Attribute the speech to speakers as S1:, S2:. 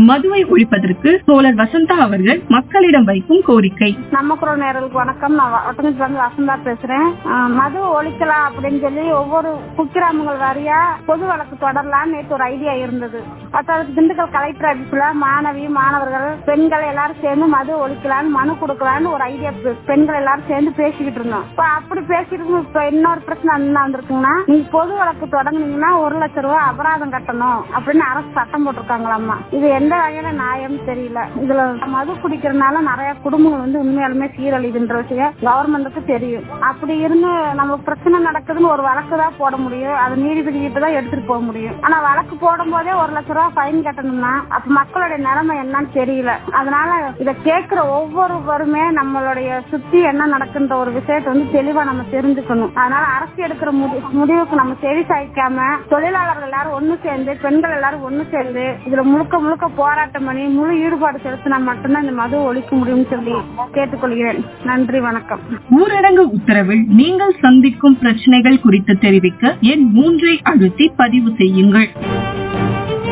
S1: மதுவை ஒழிப்பதற்கு தோழர் வசந்தா அவர்கள் மக்களிடம் வைக்கும் கோரிக்கை
S2: நம்ம குரல் நேரலுக்கு வணக்கம் நான் ஒட்டங்கத்துல இருந்து வசந்தா பேசுறேன் அஹ், மது ஒழிக்கலாம் அப்படின்னு சொல்லி ஒவ்வொரு குக்கிராமங்கள் வாரியா பொது வழக்கு தொடரலாம் நேற்று ஒரு ஐடியா இருந்தது பத்தாவது திண்டுக்கல் கலெக்டர் ஆபீஸ்ல மாணவி மாணவர்கள் பெண்கள் எல்லாரும் சேர்ந்து மது ஒழிக்கலாம்னு மனு கொடுக்கலான்னு ஒரு ஐடியா பெண்கள் எல்லாரும் சேர்ந்து பேசிக்கிட்டு இருந்தோம் இப்ப அப்படி பேசிட்டு இருக்கும் இப்ப இன்னொரு பிரச்சனை என்ன வந்திருக்குங்கன்னா நீங்க பொது வழக்கு தொடங்குனீங்கன்னா ஒரு லட்சம் ரூபாய் அபராதம் கட்டணும் அப்படின்னு அரசு சட்டம் போட்டிருக்காங்களாமா இது எந்த வகையில நியாயம் தெரியல இதுல மது குடிக்கிறதுனால நிறைய குடும்பங்கள் வந்து உண்மையாலுமே சீரழிதுன்ற விஷயம் கவர்மெண்ட்டுக்கு தெரியும் அப்படி இருந்து நமக்கு பிரச்சனை நடக்குதுன்னு ஒரு வழக்கு தான் போட முடியும் அது நீதிபதி கிட்ட தான் எடுத்துட்டு போக முடியும் ஆனா வழக்கு போடும் போதே ஒரு லட்சம் ரூபாய் ஃபைன் கட்டணும்னா அப்ப மக்களுடைய நிலைமை என்னன்னு தெரியல அதனால இத கேட்கிற ஒவ்வொருவருமே நம்மளுடைய சுத்தி என்ன நடக்குன்ற ஒரு விஷயத்தை வந்து தெளிவா நம்ம தெரிஞ்சுக்கணும் அதனால அரசு எடுக்கிற முடி- முடிவுக்கு நம்ம செவி சாய்க்காம தொழிலாளர்கள் எல்லாரும் ஒண்ணு சேர்ந்து பெண்கள் எல்லாரும் ஒண்ணு சேர்ந்து இதுல முழுக்க முழுக்க போராட்டம் பண்ணி முழு ஈடுபாடு செலுத்தினா மட்டும்தான் இந்த மது ஒழிக்க முடியும்னு சொல்லி கேட்டுக்கொள்கிறேன் நன்றி வணக்கம்
S1: ஊரடங்கு உத்தரவில் நீங்கள் சந்திக்கும் பிரச்சனைகள் குறித்து தெரிவிக்க எண் மூன்றை அழுத்தி பதிவு செய்யுங்கள்